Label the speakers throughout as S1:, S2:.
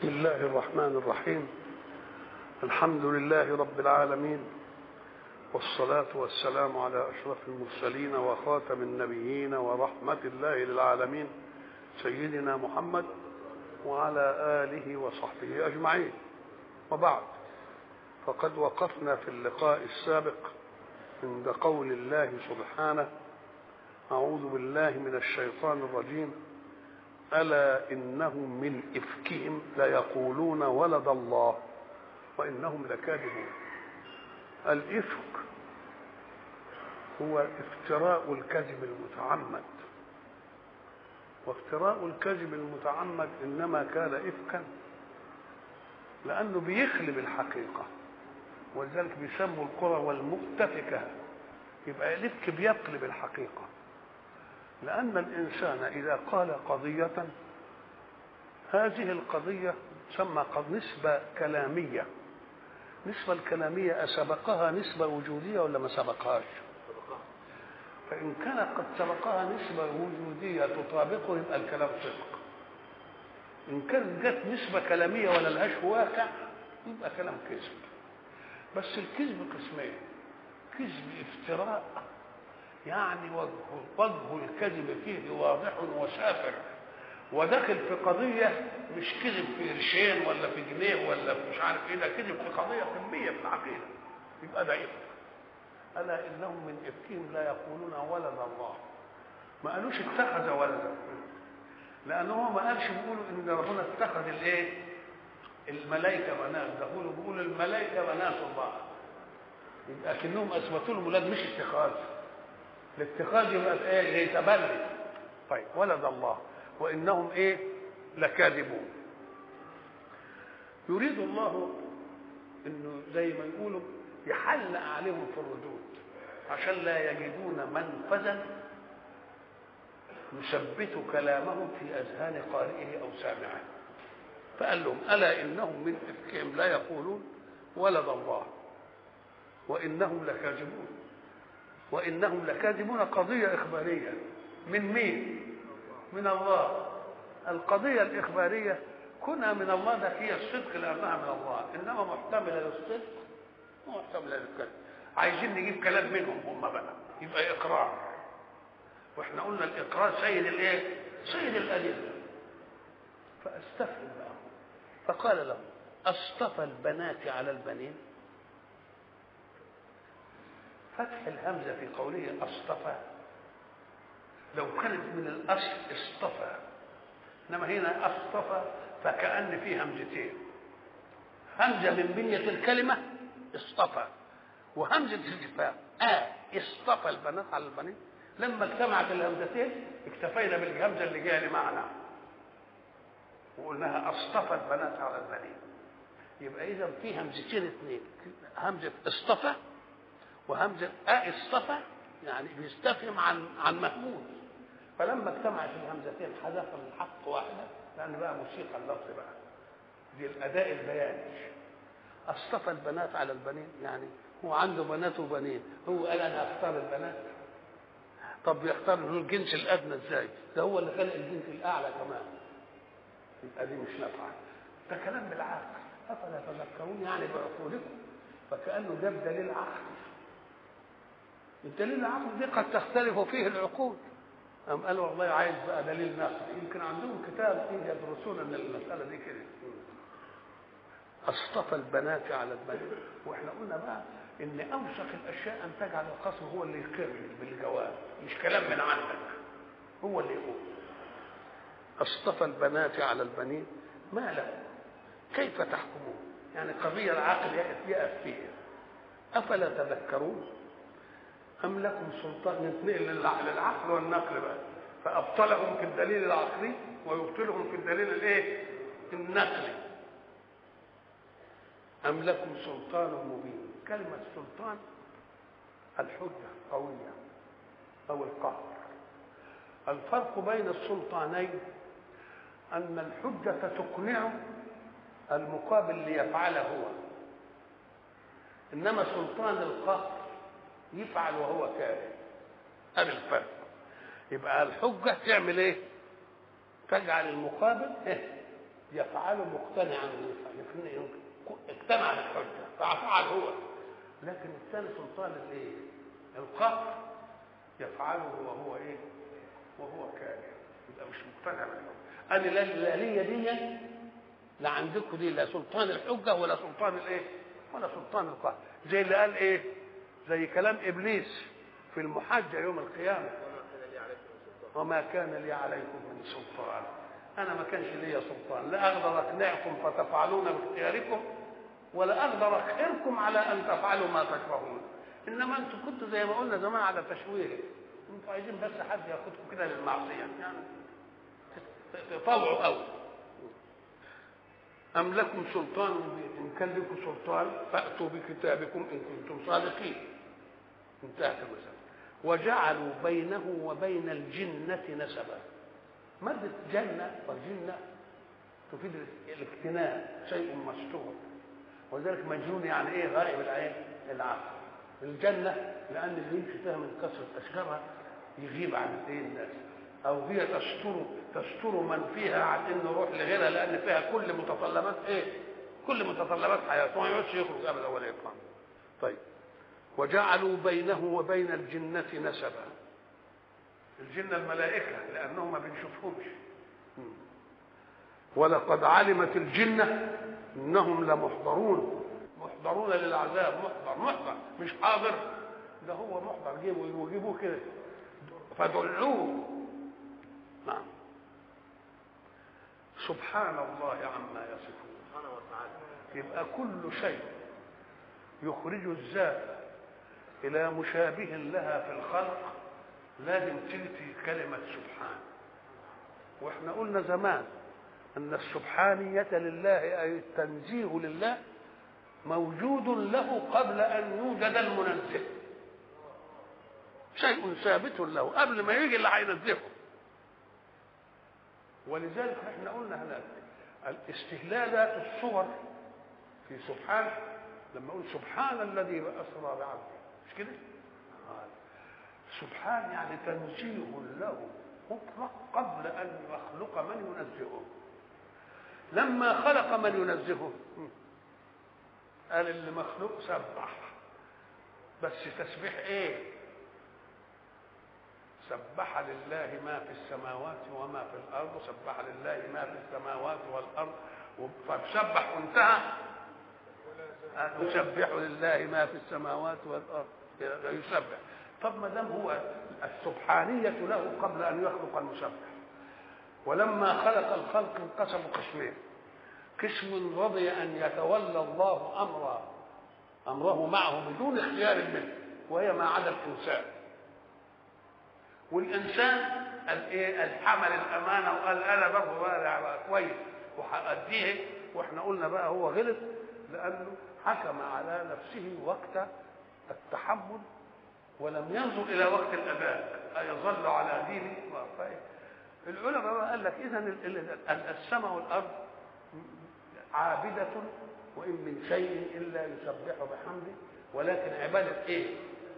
S1: بسم الله الرحمن الرحيم الحمد لله رب العالمين والصلاة والسلام على أشرف المرسلين وخاتم النبيين ورحمة الله للعالمين سيدنا محمد وعلى آله وصحبه أجمعين وبعد فقد وقفنا في اللقاء السابق عند قول الله سبحانه أعوذ بالله من الشيطان الرجيم ألا إنهم من إفكهم ليقولون ولد الله وإنهم لكاذبون الإفك هو افتراء الكذب المتعمد وافتراء الكذب المتعمد إنما كان إفكا لأنه بيخلب الحقيقة ولذلك بيسموا القرى والمؤتفكة يبقى الإفك بيقلب الحقيقة لأن الإنسان إذا قال قضية هذه القضية تسمى نسبة كلامية النسبة الكلامية أسبقها نسبة وجودية ولا ما سبقهاش؟ فإن كانت قد سبقها نسبة وجودية تطابقه يبقى الكلام صدق. إن كانت جت نسبة كلامية ولا لهاش واقع يبقى كلام كذب. بس الكذب قسمين كذب افتراء يعني وجه وجه الكذب فيه واضح وسافر وداخل في قضية مش كذب في قرشين ولا في جنيه ولا في مش عارف ايه ده كذب في قضية قمية في العقيدة يبقى ده إفك ألا إنهم من إفكهم لا يقولون ولد الله ما قالوش اتخذ ولدا لأن هو ما قالش بيقولوا إن ربنا اتخذ الإيه؟ الملائكة بنات ده بيقولوا بيقولوا الملائكة بنات الله يبقى كأنهم أثبتوا لهم ولاد مش اتخاذ الاتخاذ يبقى ايه زي تبلد طيب ولد الله وانهم ايه لكاذبون يريد الله انه زي ما يقولوا يحلق عليهم في الردود عشان لا يجدون منفذا يثبت كلامهم في اذهان قارئه او سامعه فقال لهم الا انهم من افكهم لا يقولون ولد الله وانهم لكاذبون وانهم لكاذبون قضيه اخباريه من مين من الله القضيه الاخباريه كنا من الله ده هي الصدق لانها من الله انما محتمله للصدق ومحتمله للكذب عايزين نجيب كلام منهم هم بقى يبقى اقرار واحنا قلنا الاقرار سيد الايه سيد الادله فاستفهم بقى فقال لهم اصطفى البنات على البنين فتح الهمزة في قوله اصطفى لو كانت من الأصل اصطفى إنما هنا اصطفى فكأن في همزتين همزة من بنية الكلمة اصطفى وهمزة الاستفهام آه اصطفى البنات على البنين لما اجتمعت الهمزتين اكتفينا بالهمزة اللي جاية لمعنى وقلناها اصطفى البنات على البنين يبقى إذا في همزتين اثنين همزة اصطفى وهمزه آ اصطفى يعني بيستفهم عن عن مهموز فلما اجتمعت الهمزتين حذف الحق واحده لان بقى موسيقى اللفظ بقى دي الاداء البياني اصطفى البنات على البنين يعني هو عنده بنات وبنين هو قال انا اختار البنات طب يختار الجنس الادنى ازاي ده هو اللي خلق الجنس الاعلى كمان يبقى دي مش نافعه ده كلام بالعقل افلا تذكرون يعني بعقولكم فكانه جاب دليل عقلي الدليل العقلي دي قد تختلف فيه العقول أم قالوا والله عايز بقى دليل نقلي يمكن عندهم كتاب فيه يدرسون ان المسألة دي كده اصطفى البنات على البنات واحنا قلنا بقى ان اوسخ الاشياء ان تجعل الخصم هو اللي يقر بالجواب مش كلام من عندك هو اللي يقول اصطفى البنات على البنين ما لكم كيف تحكمون يعني قضية العقل يأس فيها أفلا تذكرون أم لكم سلطان نتنقل للعقل والنقل بقى فأبطلهم في الدليل العقلي ويبطلهم في الدليل الإيه؟ النقلي أم لكم سلطان مبين كلمة سلطان الحجة قوية أو القهر الفرق بين السلطانين أن الحجة تقنع المقابل ليفعل هو إنما سلطان القهر يفعل وهو كاره هذا الفرق يبقى الحجة تعمل ايه تجعل المقابل إيه؟ يفعل مقتنعا اقتنع بالحجه ففعل هو لكن الثاني سلطان الايه؟ القهر يفعله وهو ايه؟ وهو كاره يبقى مش مقتنع بالحجه انا لا الاليه دي لا عندكم دي لا سلطان الحجه ولا سلطان الايه؟ ولا سلطان القهر زي اللي قال ايه؟ زي كلام ابليس في المحجه يوم القيامه وما كان لي عليكم من سلطان انا ما كانش لي سلطان لا اقدر اقنعكم فتفعلون باختياركم ولا اقدر اقهركم على ان تفعلوا ما تكرهون انما انتم كنتوا زي ما قلنا زمان على تشويه انتوا عايزين بس حد ياخدكم كده للمعصيه يعني تطوعوا قوي أم لكم سلطان إن كان لكم سلطان فأتوا بكتابكم إن كنتم صادقين انتهت المسألة وجعلوا بينه وبين الجنة نسبا مادة جنة وجنة تفيد الاكتناء شيء مستور وذلك مجنون يعني ايه غائب العين العقل الجنة لأن اللي يمشي فيها من كثرة أشجارها يغيب عن الايه الناس أو هي تستر تستر من فيها عن إنه يروح لغيرها لأن فيها كل متطلبات إيه؟ كل متطلبات حياته ما يقعدش يخرج أبدا ولا يطلع. طيب وجعلوا بينه وبين الجنة نسبا. الجنة الملائكة لأنهم ما بنشوفهمش. ولقد علمت الجنة إنهم لمحضرون محضرون للعذاب محضر محضر مش حاضر ده هو محضر جيبوا وجيبوه كده فدعوه نعم سبحان الله عما يصفون
S2: سبحانه وتعالى
S1: يبقى كل شيء يخرج الذات إلى مشابه لها في الخلق لازم تلتي كلمة سبحان واحنا قلنا زمان أن السبحانية لله أي التنزيه لله موجود له قبل أن يوجد المنزه شيء ثابت له قبل ما يجي اللي هينزهه ولذلك احنا قلنا هناك الاستهلالات الصور في سبحان لما اقول سبحان الذي اسرى بعبده مش كده؟ آه. سبحان يعني تنزيه له مطلق قبل ان يخلق من ينزهه لما خلق من ينزهه قال اللي مخلوق سبح بس تسبيح ايه سبح لله ما في السماوات وما في الارض سبح لله ما في السماوات والارض فسبح وانتهى يسبح لله ما في السماوات والارض يسبح طب ما دام هو السبحانية له قبل أن يخلق المسبح ولما خلق الخلق انقسموا قسمين قسم رضي أن يتولى الله أمر أمره معه بدون اختيار منه وهي ما عدا الإنسان والإنسان قال إيه الحمل الأمانة وقال أنا برضه بقى كويس وهأديه وإحنا قلنا بقى هو غلط لأنه حكم على نفسه وقت التحمل ولم ينظر الى وقت الاداء ايظل على دينه العلماء بقى قال لك اذا السماء والارض عابده وان من شيء الا يسبح بحمده ولكن عباده ايه؟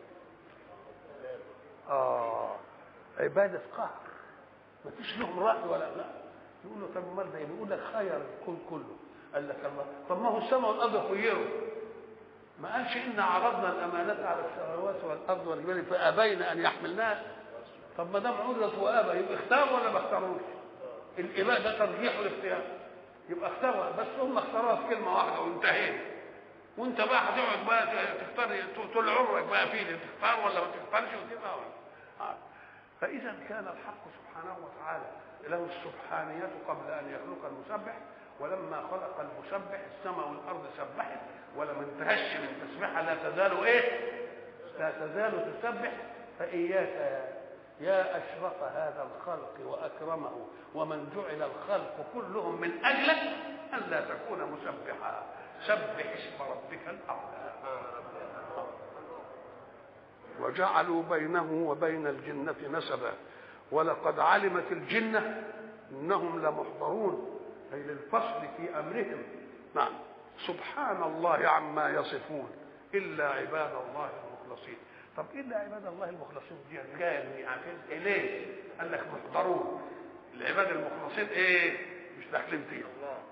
S1: اه عباده قهر ما فيش لهم راي ولا لا يقول له طب امال ده بيقول لك خير الكون كله قال لك الله طب ما هو السماء والارض خيروا ما قالش ان عرضنا الامانه على السماوات والارض والجبال فابين ان يحملناها طب ما دام عرضت وابى يبقى اختاروا ولا ما اختاروش؟ الاباء ده ترجيح والاختيار يبقى اختاروا بس هم اختاروها في كلمه واحده وانتهينا وانت بقى هتقعد بقى تختار طول عمرك بقى فيه تختار ولا ما تختارش وتبقى آه. فاذا كان الحق سبحانه وتعالى له السبحانيه قبل ان يخلق المسبح ولما خلق المسبح السماء والارض سبحت ولم انتهش من تسبيحها لا تزال ايه؟ لا تزال تسبح فاياك يا, يا اشرف هذا الخلق واكرمه ومن جعل الخلق كلهم من اجلك ان لا تكون مسبحا سبح اسم ربك الاعلى وجعلوا بينه وبين الجنة نسبا ولقد علمت الجنة إنهم لمحضرون أي للفصل في أمرهم نعم سبحان الله عما يصفون إلا عباد الله المخلصين طب إلا عباد الله المخلصين دي جاية من عارفين إيه ليه؟ قال لك محضرون العباد المخلصين إيه؟ مش داخلين فيهم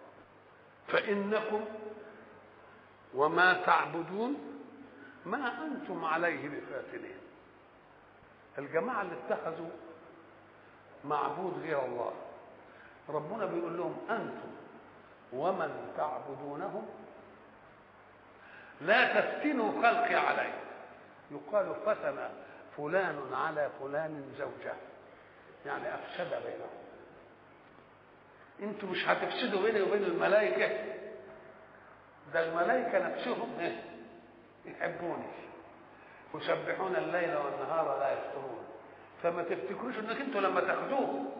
S1: فانكم وما تعبدون ما انتم عليه بفاتنين الجماعه اللي اتخذوا معبود غير الله ربنا بيقول لهم انتم ومن تعبدونهم لا تفتنوا خلقي عليه يقال فتن فلان على فلان زوجه يعني افسد بينهم انتوا مش هتفسدوا بيني وبين الملائكه ده الملائكه نفسهم ايه يحبوني يسبحون الليل والنهار لا يفترون فما تفتكروش انك انتوا لما تاخدوهم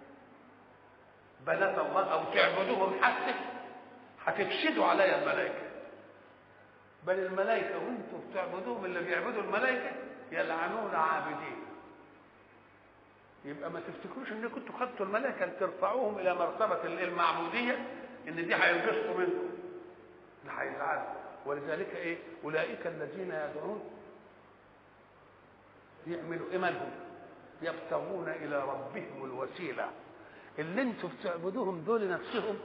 S1: بنات الله او تعبدوهم حتى هتفسدوا عليا الملائكه بل الملائكه وانتم بتعبدوهم اللي بيعبدوا الملائكه يلعنون عابدين يبقى ما تفتكروش ان كنتوا خدتوا الملائكه ترفعوهم الى مرتبه المعبوديه ان دي هينبسطوا منكم ده هيزعلوا ولذلك ايه اولئك الذين يدعون يعملوا ايمانهم يبتغون الى ربهم الوسيله اللي انتم بتعبدوهم دول نفسهم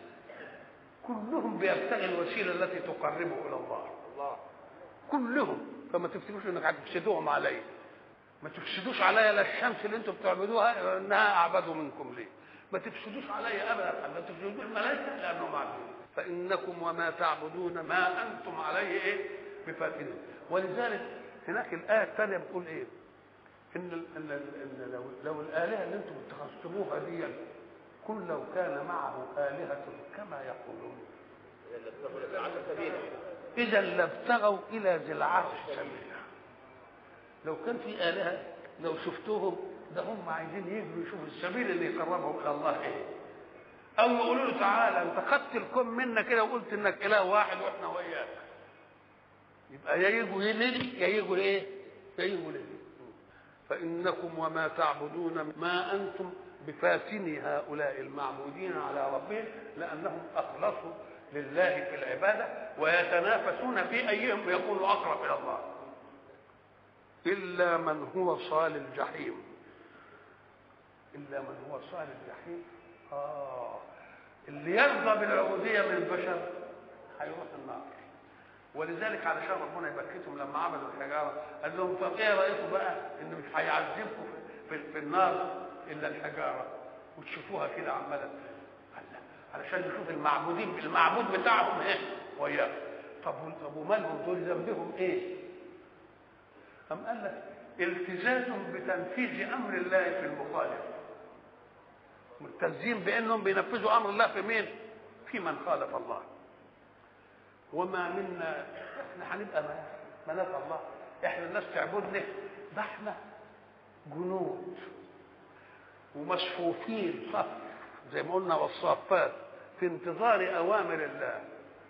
S1: كلهم بيبتغي الوسيله التي تقربه الى الله الله كلهم فما تفتكروش انك هتفسدوهم علي ما تفسدوش عليا لا الشمس اللي انتم بتعبدوها انها اعبد منكم ليه ما تفسدوش عليا ابدا ما تفسدوش الملائكه لانهم عبدون فانكم وما تعبدون ما انتم عليه ايه بفاتنين ولذلك هناك الايه الثانيه بتقول ايه ان ال ان, ال إن لو, لو الالهه اللي انتم اتخذتموها دي كل لو كان معه الهه كما يقولون اذا لابتغوا الى ذي العرش سبيلا لو كان في الهه لو شفتوهم ده هم عايزين يجروا يشوفوا السبيل اللي يقربهم الى الله ايه او يقولوا له تعالى انت خدت الكون منا كده وقلت انك اله واحد واحنا وياك يبقى يا يجوا لي يا يجوا ايه يا يجوا لي فانكم وما تعبدون ما انتم بفاتني هؤلاء المعبودين على ربهم لانهم اخلصوا لله في العباده ويتنافسون في ايهم يكون اقرب الى الله الا من هو صال الجحيم الا من هو صال الجحيم اه اللي يرضى بالعبوديه من البشر هيروح النار ولذلك علشان ربنا يبكتهم لما عملوا الحجاره قال لهم طب ايه رايكم بقى ان مش هيعذبكم في, في النار الا الحجاره وتشوفوها كده عماله علشان نشوف المعبودين المعبود بتاعهم ايه وياه طب طب ومالهم دول ذنبهم ايه؟ أم قال لك التزام بتنفيذ امر الله في المخالف ملتزمين بانهم بينفذوا امر الله في مين؟ في من خالف الله وما منا احنا هنبقى مناف الله احنا الناس تعبدنا ده احنا جنود ومصفوفين صف زي ما قلنا والصافات في انتظار اوامر الله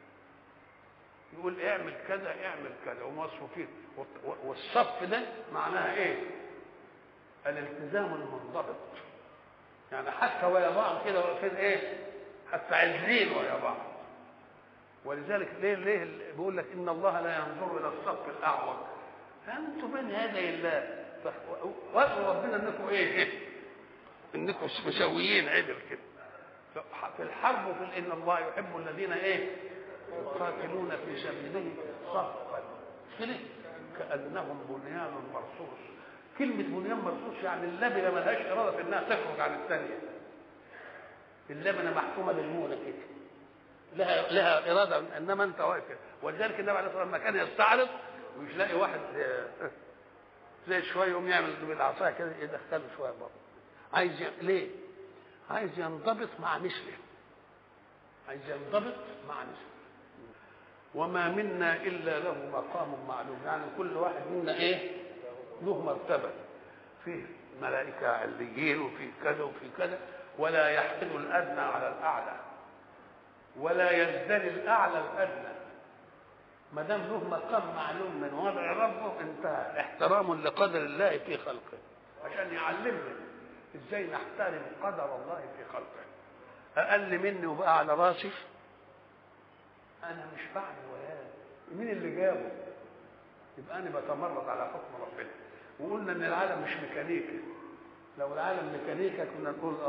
S1: يقول اعمل كذا اعمل كذا ومصفوفين والصف ده معناها ايه الالتزام المنضبط يعني حتى ويا بعض كده واقفين ايه حتى عزلين ويا بعض ولذلك ليه ليه بيقول لك ان الله لا ينظر الى الصف الاعوج فانتم بين يدي الله وادعوا ربنا انكم ايه انكم مسويين عدل كده في الحرب وفي ان الله يحب الذين ايه يقاتلون في سبيله صفا كده كانهم بنيان مرصوص كلمة بنيان مرصوص يعني اللبنة ملهاش إرادة في إنها تخرج عن الثانية. اللبنة محكومة بالمونة كده. لها لها إرادة إنما أنت واقف ولذلك النبي عليه الصلاة والسلام لما كان يستعرض ومش لاقي واحد زي شوية يقوم يعمل بالعصاية كده يدخله شوية برضه. عايز ي... ليه؟ عايز ينضبط مع مثله. عايز ينضبط مع مثله. وما منا إلا له مقام معلوم، يعني كل واحد منا إيه؟ له مرتبة فيه ملائكة عليين وفي كذا وفي كذا ولا يحمل الأدنى على الأعلى ولا يزدري الأعلى الأدنى ما دام له مقام معلوم من وضع ربه انتهى احترام لقدر الله في خلقه عشان يعلمنا ازاي نحترم قدر الله في خلقه اقل مني وبقى على راسي انا مش بعمل وياه مين اللي جابه يبقى انا بتمرد على حكم ربنا وقلنا ان العالم مش ميكانيكا لو العالم ميكانيكا كنا نقول اه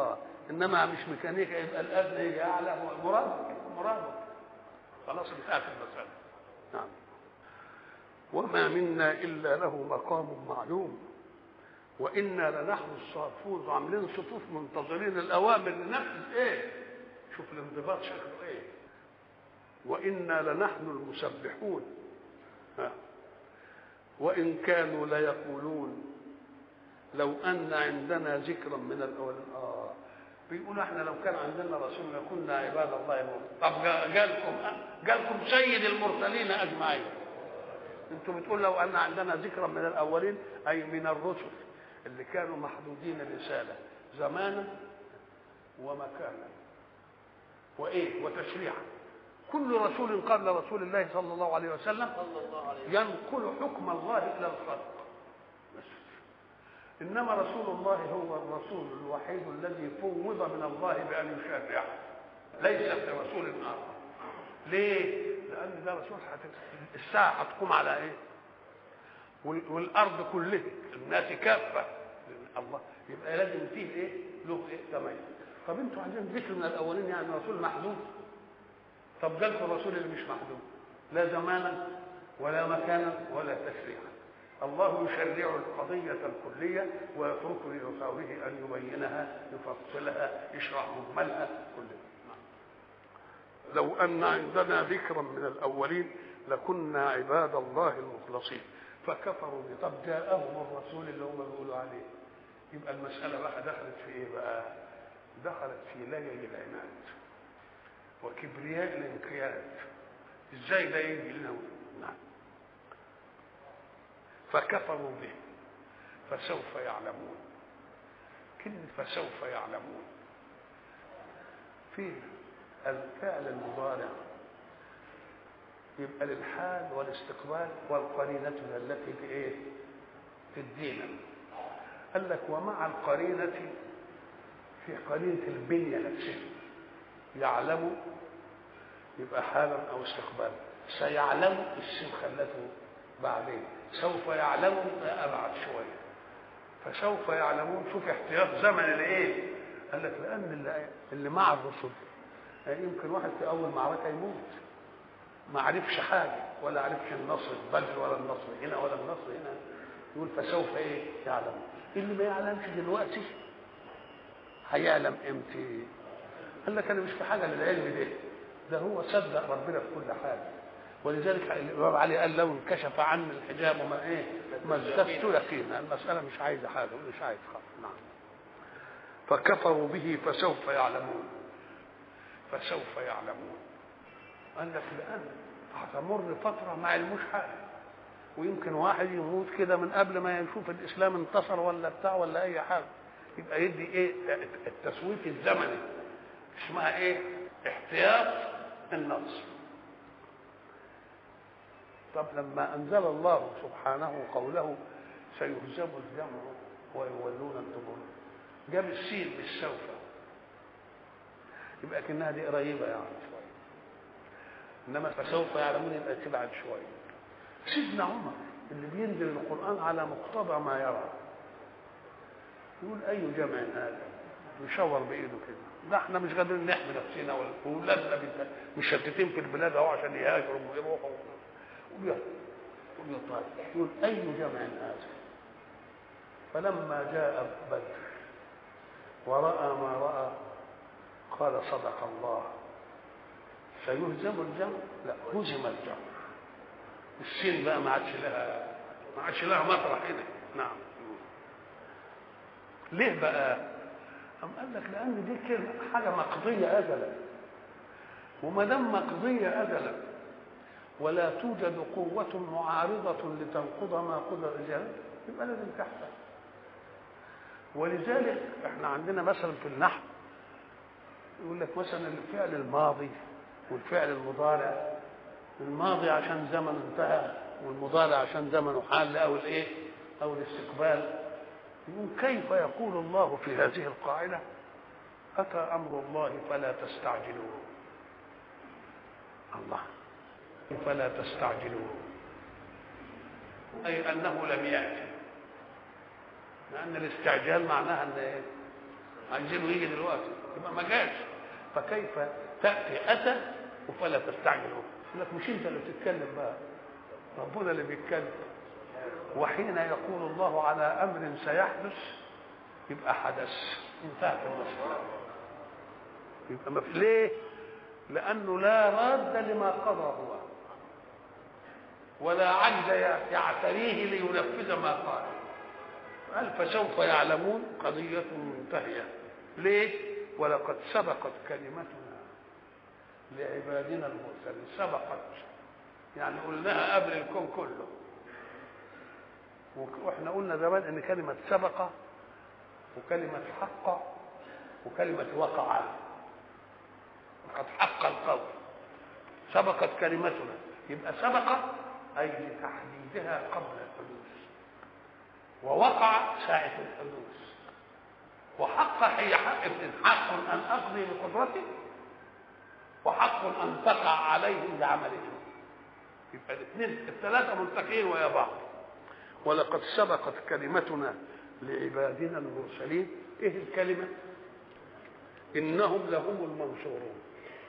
S1: انما مش ميكانيكا يبقى الادنى يجي اعلى مراد مراد خلاص انتهت المساله نعم وما منا الا له مقام معلوم وانا لنحن الصافون عاملين صفوف منتظرين الاوامر لنفذ ايه شوف الانضباط شكله ايه وانا لنحن المسبحون ها. وان كانوا ليقولون لو ان عندنا ذكرا من الاولين اه بيقولوا احنا لو كان عندنا رسول لكنا عباد الله المرسلين طب جالكم جالكم سيد المرسلين اجمعين انتم بتقول لو ان عندنا ذكرا من الاولين اي من الرسل اللي كانوا محدودين رساله زمانا ومكانا وايه وتشريعا كل رسول قال لرسول الله صلى الله عليه وسلم ينقل حكم الله الى الخلق بس انما رسول الله هو الرسول الوحيد الذي فوض من الله بان يشرع ليس برسول اخر ليه لان ده رسول الساعه هتقوم على ايه والارض كلها الناس كافه الله يبقى لازم فيه ايه له ايه تميز طب انتوا عايزين ذكر من الاولين يعني رسول محدود طب جالكم الرسول اللي مش محدود لا زمانا ولا مكانا ولا تشريعا الله يشرع القضية الكلية ويترك لرسوله أن يبينها يفصلها يشرح مجملها كلها لو أن عندنا ذكرا من الأولين لكنا عباد الله المخلصين فكفروا به طب جاءهم الرسول اللي هم بيقولوا عليه يبقى المسألة بقى دخلت في إيه بقى؟ دخلت في لجج العناد وكبرياء الانقياد ازاي ده يجي لنا نعم فكفروا به فسوف يعلمون كلمة فسوف يعلمون في الفعل المضارع يبقى للحال والاستقبال والقرينة التي في ايه؟ في الدين قال لك ومع القرينة في قرينة البنية نفسها يعلم يبقى حالا او استقبالا سيعلم السين خلته بعدين سوف يعلم ابعد شويه فسوف يعلمون شوف احتياط زمن الايه قال لك لان اللي, اللي مع الرسل يمكن واحد في اول معركه يموت ما عرفش حاجه ولا عرفش النصر بدر ولا النصر هنا ولا النصر هنا يقول فسوف ايه يعلم اللي ما يعلمش دلوقتي هيعلم امتى قال لك انا مش في حاجه للعلم ده ده هو صدق ربنا في كل حاجه ولذلك الامام علي قال لو انكشف عني الحجاب وما ايه ما ازددت يقينا المساله مش عايزه حاجه مش عايز خالص نعم فكفروا به فسوف يعلمون فسوف يعلمون قال لك لان هتمر فتره ما علموش حاجه ويمكن واحد يموت كده من قبل ما يشوف الاسلام انتصر ولا بتاع ولا اي حاجه يبقى يدي ايه التسويف الزمني اسمها ايه احتياط النصر طب لما انزل الله سبحانه قوله سيهزم الجمع ويولون الدبر جاب السين بالسوف يبقى كانها دي قريبه يعني شويه انما فسوف يعلمون يبقى تبعد شويه سيدنا عمر اللي بينزل القران على مقتضى ما يرى يقول اي جمع هذا يشاور بايده كده ده احنا مش قادرين نحمي نفسنا واولادنا مشتتين في البلاد اهو عشان يهاجروا ويروحوا ويطلع يقول اي جمع هذا فلما جاء بدر وراى ما راى قال صدق الله سيهزم الجمع لا هزم الجمع السين بقى ما عادش لها ما عادش لها مطرح هنا نعم ليه بقى أم قال لك لأن دي كلمة حاجة مقضية أزلا وما دام مقضية أزلا ولا توجد قوة معارضة لتنقض ما قضى الرجال يبقى لازم تحصل ولذلك احنا عندنا مثلا في النحو يقول لك مثلا الفعل الماضي والفعل المضارع الماضي عشان زمن انتهى والمضارع عشان زمنه حال او الايه او الاستقبال يقول كيف يقول الله في هذه القاعدة أتى أمر الله فلا تستعجلوه الله فلا تستعجلوه أي أنه لم يأتي لأن الاستعجال معناها أن إيه؟ عايزينه يجي دلوقتي يبقى ما جاش فكيف تاتي اتى فلا تستعجل يقول لك مش انت اللي بتتكلم بقى ربنا اللي بيتكلم وحين يقول الله على امر سيحدث يبقى حدث انتهت المساله يبقى ما في ليه لانه لا راد لما قضى هو ولا عجز يعتريه لينفذ ما قال قال فسوف يعلمون قضية منتهية ليه؟ ولقد سبقت كلمتنا لعبادنا المرسلين سبقت يعني قلناها قبل الكون كله واحنا قلنا زمان ان كلمة سبق وكلمة حق وكلمة وقع قد حق القول سبقت كلمتنا يبقى سبق أي لتحديدها قبل الحدوث ووقع ساعة الحدوث وحق هي حق حق أن أقضي بقدرتي وحق أن تقع عليه بعمله يبقى الاثنين الثلاثة ملتقين ويا بعض ولقد سبقت كلمتنا لعبادنا المرسلين ايه الكلمة إنهم لهم المنصورون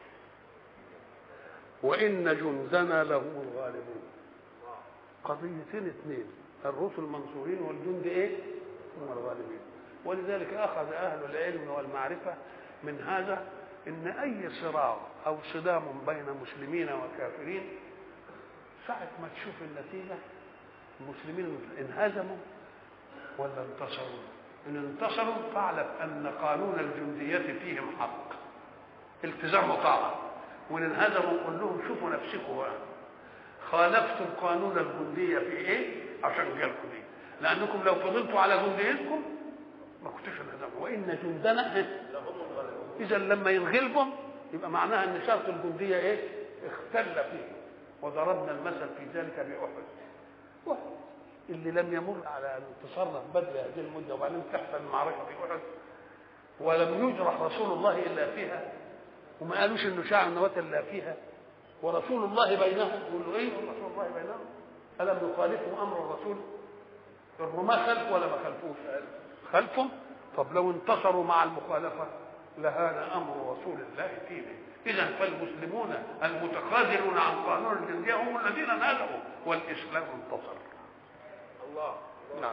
S1: وإن جندنا لهم الغالبون قضيتين اثنين الرسل منصورين والجند ايه هم الغالبين ولذلك اخذ اهل العلم والمعرفه من هذا ان اي صراع او صدام بين مسلمين وكافرين ساعة ما تشوف النتيجة المسلمين انهزموا ولا انتصروا إن انتصروا فاعلم أن قانون الجندية فيهم حق التزام وطاعة وإن انهزموا قل لهم شوفوا نفسكم بقى خالفتم قانون الجنديه في ايه؟ عشان جالكم دي لانكم لو فضلتوا على جنديتكم ما كنتوش انهزموا وان جندنا اذا لما ينغلبهم يبقى معناها ان شرط الجنديه ايه؟ اختل فيه وضربنا المثل في ذلك باحد احد اللي لم يمر على انتصارنا في بدر هذه المده وبعدين تحصل المعركه في احد ولم يجرح رسول الله الا فيها وما قالوش انه شاع النواه الا فيها ورسول الله بينهم يقول له ايه رسول الله بينهم الم يخالفوا امر الرسول الرماة خلف ولا ما خلفوش خلفهم طب لو انتصروا مع المخالفه لهان امر رسول الله فيهم اذا فالمسلمون المتخاذلون عن قانون الجنديه هم الذين نالوا والاسلام انتصر الله نعم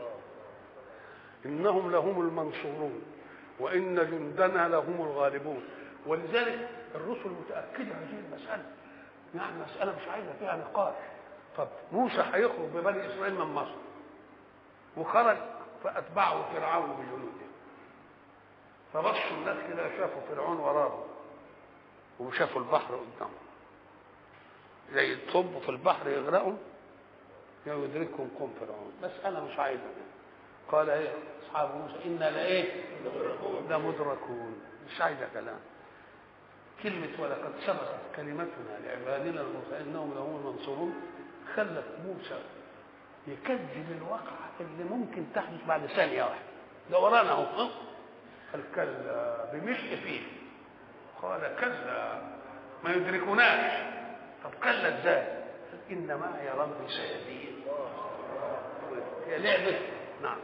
S1: انهم لهم المنصورون وان جندنا لهم الغالبون ولذلك الرسل متاكده هذه المساله يعني مساله مش عايزه فيها نقاش طب موسى هيخرج ببني اسرائيل من مصر وخرج فاتبعه فرعون بجنوده فبصوا الناس كده شافوا فرعون وراه وشافوا البحر قدامهم زي الطب في البحر يغرقوا يدركهم قوم فرعون بس انا مش عايز قال ايه اصحاب موسى انا لايه لمدركون مش عايزه كلام كلمة ولقد سبقت كلمتنا لعبادنا المرسلين انهم لهم المنصورون خلت موسى يكذب الواقعة اللي ممكن تحدث بعد ثانية واحدة ده ورانا اهو قال كلا بمشي فيه قال كلا ما يدركوناش طب كلا ازاي؟ ان معي ربي سيهدين هي لعبة نعم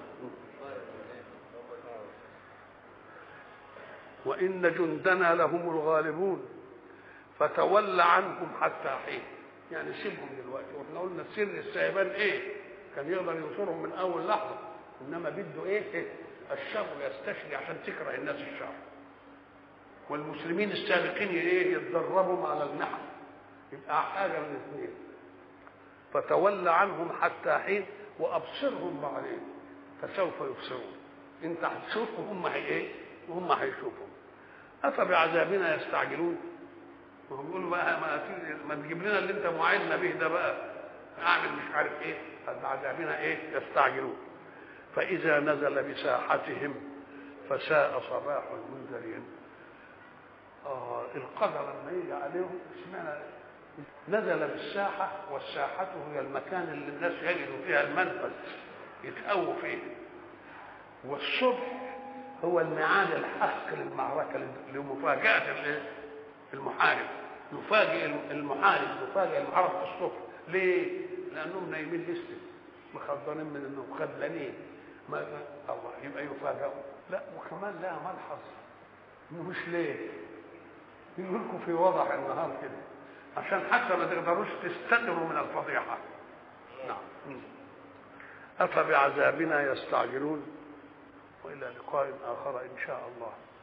S1: وإن جندنا لهم الغالبون فتول عنهم حتى حين يعني سيبهم دلوقتي واحنا قلنا سر السيبان ايه كان يقدر ينصرهم من اول لحظه انما بده ايه, إيه؟ الشر يستشري عشان تكره الناس الشر والمسلمين السابقين ايه يتدربوا على المحن يبقى حاجه من الاثنين فتول عنهم حتى حين وابصرهم بعدين فسوف يبصرون انت هتشوفهم هم هي ايه وهم هيشوفوا افبعذابنا يستعجلون وهم بيقولوا بقى ما ما تجيب لنا اللي انت موعدنا به ده بقى اعمل مش عارف ايه فبعذابنا ايه يستعجلون فاذا نزل بساحتهم فساء صباح المنذرين اه القدر لما يجي عليهم اشمعنى نزل بالساحة والساحة هي المكان اللي الناس يجدوا فيها المنفذ يتقووا فيه والصبح هو الميعاد الحق للمعركة لمفاجأة المحارب يفاجئ المحارب يفاجئ المحارب في الصبح ليه؟ لأنهم نايمين لسه مخضرين من انهم خدلانين ما الله يبقى يفاجئوا لا وكمان لها ملحظ مش ليه يقول لكم في وضح النهار كده عشان حتى ما تقدروش تستتروا من الفضيحة نعم أفبعذابنا يستعجلون وإلى لقاء آخر إن شاء الله